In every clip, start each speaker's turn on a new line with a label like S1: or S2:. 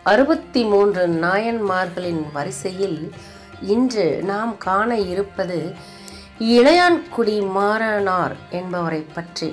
S1: அறுபத்தி மூன்று நாயன்மார்களின் வரிசையில் இன்று நாம் காண இருப்பது இளையான்குடி மாறனார் என்பவரை பற்றி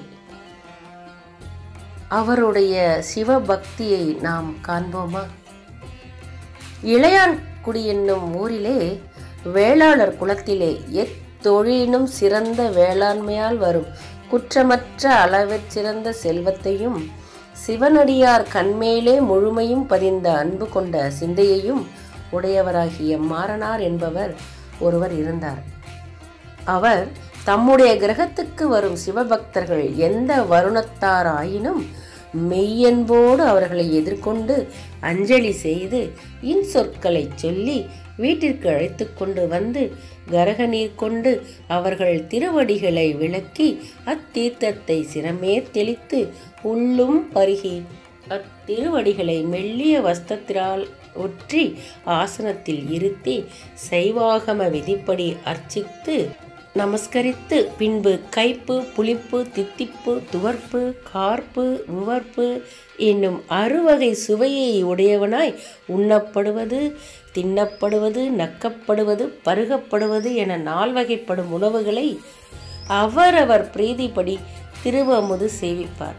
S1: அவருடைய சிவபக்தியை நாம் காண்போமா இளையான்குடி என்னும் ஊரிலே வேளாளர் குலத்திலே எத்தொழிலினும் சிறந்த வேளாண்மையால் வரும் குற்றமற்ற அளவிற் சிறந்த செல்வத்தையும் சிவனடியார் கண்மேலே முழுமையும் பதிந்த அன்பு கொண்ட சிந்தையையும் உடையவராகிய மாறனார் என்பவர் ஒருவர் இருந்தார் அவர் தம்முடைய கிரகத்துக்கு வரும் சிவபக்தர்கள் எந்த வருணத்தார் ஆயினும் மெய்யன்போடு அவர்களை எதிர்கொண்டு அஞ்சலி செய்து இன்சொற்களை சொல்லி வீட்டிற்கு அழைத்து கொண்டு வந்து கரக நீர் கொண்டு அவர்கள் திருவடிகளை விளக்கி அத்தீர்த்தத்தை சிரமே தெளித்து உள்ளும் பருகி அத்திருவடிகளை மெல்லிய வஸ்திரத்தினால் ஒற்றி ஆசனத்தில் இருத்தி சைவாகம விதிப்படி அர்ச்சித்து நமஸ்கரித்து பின்பு கைப்பு புளிப்பு தித்திப்பு துவர்ப்பு கார்ப்பு உவர்ப்பு என்னும் அறுவகை சுவையை உடையவனாய் உண்ணப்படுவது தின்னப்படுவது நக்கப்படுவது பருகப்படுவது என நால்வகைப்படும் உணவுகளை அவரவர் பிரீதிப்படி திருவமுது சேவிப்பார்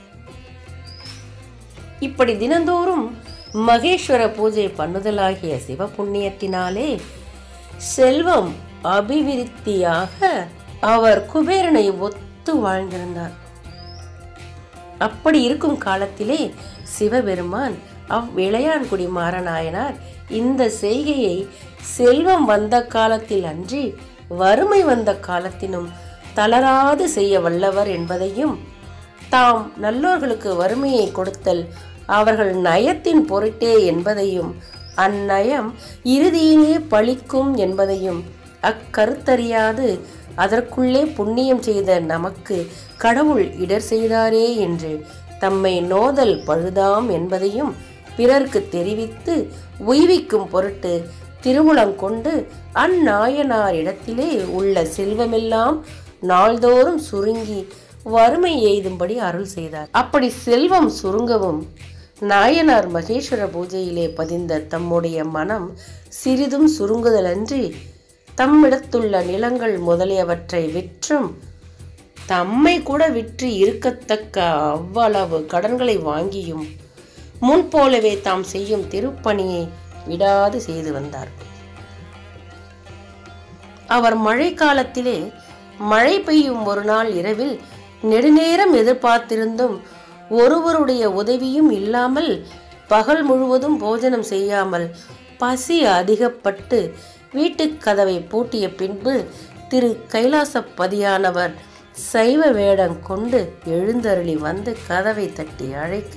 S1: இப்படி தினந்தோறும் மகேஸ்வர பூஜை பண்ணுதலாகிய சிவபுண்ணியத்தினாலே செல்வம் அபிவிருத்தியாக அவர் குபேரனை ஒத்து வாழ்ந்திருந்தார் அப்படி இருக்கும் காலத்திலே சிவபெருமான் அவ்விளையான்குடி மாறநாயனார் இந்த செய்கையை செல்வம் வந்த காலத்தில் அன்றி வறுமை வந்த காலத்தினும் தளராது செய்ய வல்லவர் என்பதையும் தாம் நல்லோர்களுக்கு வறுமையை கொடுத்தல் அவர்கள் நயத்தின் பொருட்டே என்பதையும் அந்நயம் இறுதியிலே பழிக்கும் என்பதையும் அக்கருத்தறியாது அதற்குள்ளே புண்ணியம் செய்த நமக்கு கடவுள் இடர் செய்தாரே என்று தம்மை நோதல் பழுதாம் என்பதையும் பிறர்க்கு தெரிவித்து உய்விக்கும் பொருட்டு திருவுளங்கொண்டு அந்நாயனாரிடத்திலே உள்ள செல்வமெல்லாம் நாள்தோறும் சுருங்கி வறுமை எய்தும்படி அருள் செய்தார் அப்படி செல்வம் சுருங்கவும் நாயனார் மகேஸ்வர பூஜையிலே பதிந்த தம்முடைய மனம் சிறிதும் சுருங்குதலன்றி தம்மிடத்துள்ள நிலங்கள் முதலியவற்றை விற்றும் தம்மை கூட விற்று இருக்கத்தக்க அவ்வளவு கடன்களை வாங்கியும் முன்போலவே தாம் செய்யும் திருப்பணியை விடாது செய்து வந்தார் அவர் மழை காலத்திலே மழை பெய்யும் ஒரு நாள் இரவில் நெடுநேரம் எதிர்பார்த்திருந்தும் ஒருவருடைய உதவியும் இல்லாமல் பகல் முழுவதும் போஜனம் செய்யாமல் பசி அதிகப்பட்டு வீட்டுக் கதவை பூட்டிய பின்பு திரு கைலாசப்பதியானவர் சைவ வேடம் கொண்டு எழுந்தருளி வந்து கதவை தட்டி அழைக்க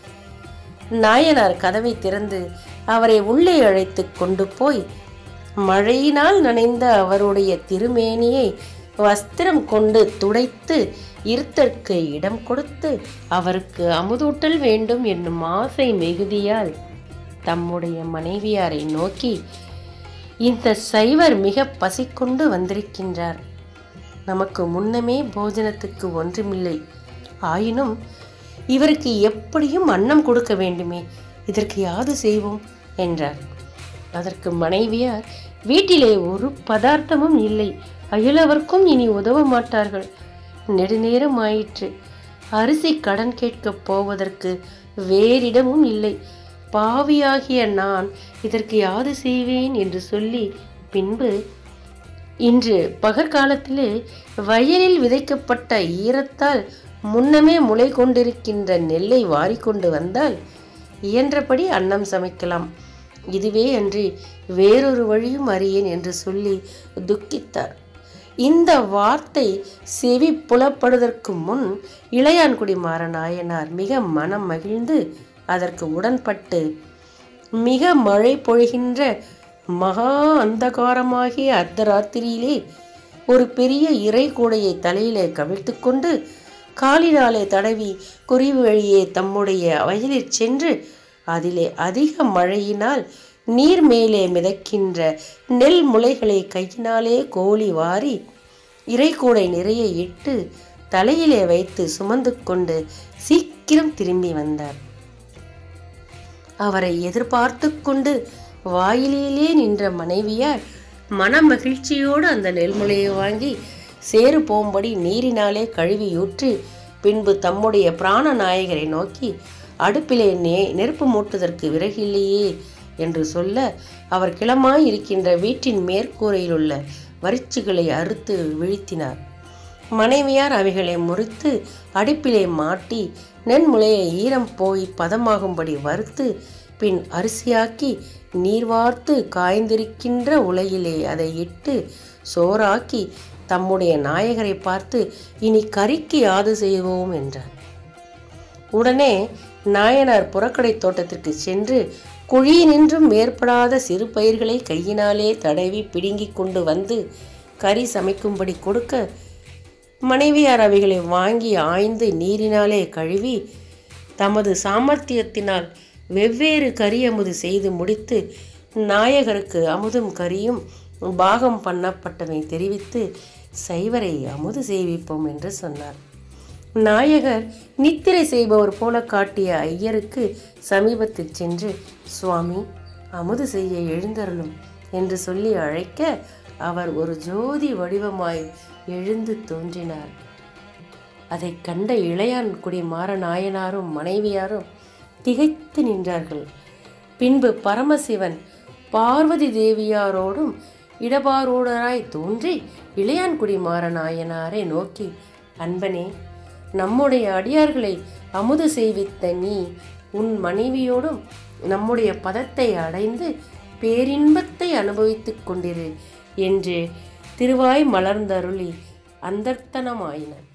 S1: நாயனார் கதவை திறந்து அவரை உள்ளே அழைத்து கொண்டு போய் மழையினால் நனைந்த அவருடைய திருமேனியை வஸ்திரம் கொண்டு துடைத்து இருத்தற்கு இடம் கொடுத்து அவருக்கு அமுதூட்டல் வேண்டும் என்னும் ஆசை மிகுதியால் தம்முடைய மனைவியாரை நோக்கி இந்த சைவர் மிக பசிக்கொண்டு வந்திருக்கின்றார் நமக்கு முன்னமே போஜனத்துக்கு ஒன்றுமில்லை ஆயினும் இவருக்கு எப்படியும் அன்னம் கொடுக்க வேண்டுமே இதற்கு யாது செய்வோம் என்றார் அதற்கு மனைவியார் வீட்டிலே ஒரு பதார்த்தமும் இல்லை அயலவர்க்கும் இனி உதவ மாட்டார்கள் நெடுநேரம் ஆயிற்று அரிசி கடன் கேட்கப் போவதற்கு வேறிடமும் இல்லை பாவியாகிய நான் இதற்கு யாது செய்வேன் என்று சொல்லி பின்பு இன்று பகற்காலத்திலே வயலில் விதைக்கப்பட்ட ஈரத்தால் முன்னமே முளை கொண்டிருக்கின்ற நெல்லை வாரிக்கொண்டு வந்தால் இயன்றபடி அன்னம் சமைக்கலாம் இதுவே அன்றி வேறொரு வழியும் அறியேன் என்று சொல்லி துக்கித்தார் இந்த வார்த்தை செவி புலப்படுவதற்கு முன் இளையான்குடி மாறநாயனார் மிக மனம் மகிழ்ந்து அதற்கு உடன்பட்டு மிக மழை பொழிகின்ற மகா அந்தகாரமாகிய அர்த்தராத்திரியிலே ஒரு பெரிய இறை கூடையை தலையிலே கவிழ்த்து கொண்டு காலினாலே தடவி குறிவு வழியே தம்முடைய வயலில் சென்று அதிலே அதிக மழையினால் நீர் மேலே மிதக்கின்ற நெல் முளைகளை கையினாலே கோலி வாரி இறைக்கூடை நிறைய இட்டு தலையிலே வைத்து சுமந்து கொண்டு சீக்கிரம் திரும்பி வந்தார் அவரை எதிர்பார்த்து கொண்டு வாயிலேயே நின்ற மனைவியார் மனமகிழ்ச்சியோடு அந்த நெல்முளையை வாங்கி சேறு போகும்படி நீரினாலே கழுவியூற்றி பின்பு தம்முடைய பிராண நாயகரை நோக்கி அடுப்பிலே நே நெருப்பு மூட்டுதற்கு விறகில்லையே என்று சொல்ல அவர் கிளமாய் இருக்கின்ற வீட்டின் மேற்கூரையில் உள்ள வரிச்சுகளை அறுத்து வீழ்த்தினார் மனைவியார் அவைகளை முறித்து அடுப்பிலே மாட்டி நென்முளையை ஈரம் போய் பதமாகும்படி வறுத்து பின் அரிசியாக்கி நீர் வார்த்து காய்ந்திருக்கின்ற உலையிலே அதை இட்டு சோறாக்கி தம்முடைய நாயகரை பார்த்து இனி கறிக்கு யாது செய்வோம் என்றார் உடனே நாயனார் புறக்கடை தோட்டத்திற்கு சென்று குழியினின்றும் மேற்படாத சிறு பயிர்களை கையினாலே தடவி பிடுங்கிக் கொண்டு வந்து கறி சமைக்கும்படி கொடுக்க மனைவியார் அவைகளை வாங்கி ஆய்ந்து நீரினாலே கழுவி தமது சாமர்த்தியத்தினால் வெவ்வேறு கறி அமுது செய்து முடித்து நாயகருக்கு அமுதும் கரியும் பாகம் பண்ணப்பட்டதை தெரிவித்து சைவரை அமுது செய்விப்போம் என்று சொன்னார் நாயகர் நித்திரை செய்பவர் போல காட்டிய ஐயருக்கு சமீபத்தில் சென்று சுவாமி அமுது செய்ய எழுந்தருளும் என்று சொல்லி அழைக்க அவர் ஒரு ஜோதி வடிவமாய் எழுந்து தோன்றினார் அதைக் கண்ட இளையான்குடி மாறநாயனாரும் மனைவியாரும் திகைத்து நின்றார்கள் பின்பு பரமசிவன் பார்வதி தேவியாரோடும் இடபாரோடராய் தோன்றி இளையான்குடி மாறநாயனாரை நோக்கி அன்பனே நம்முடைய அடியார்களை அமுது செய்வித்த நீ உன் மனைவியோடும் நம்முடைய பதத்தை அடைந்து பேரின்பத்தை அனுபவித்துக் கொண்டிரு என்று திருவாய் மலர்ந்தருளி அந்தர்த்தனமாயினர்